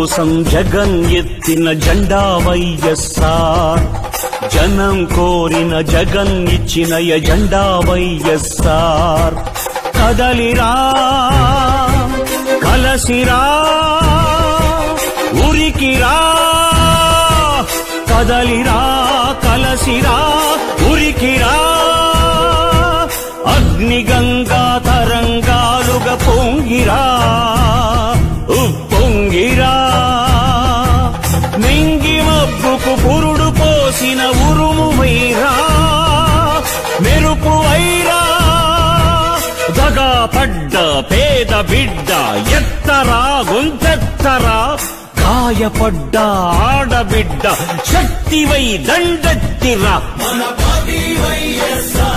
కోసం జగన్ ఎత్తిన జెండా వైఎస్ఆర్ జనం కోరిన జగన్ ఇచ్చిన ఎజెండా వైఎస్ఆర్ కదలిరా కలసిరా ఉరికిరా కదలిరా కలసిరా ఉరికిరా అగ్నిగంగా తరంగాలుగా పొంగిరా ఉప్పొంగిరా మింగి మబ్బుకు పురుడు పోసిన ఉరుము వైరా మెరుపు వైరా దగా పడ్డ పేద బిడ్డ ఎత్తరా గుంతెత్తరా గాయపడ్డ ఆడబిడ్డ శక్తివై దండెత్తిరా మన పార్టీ వైఎస్ఆర్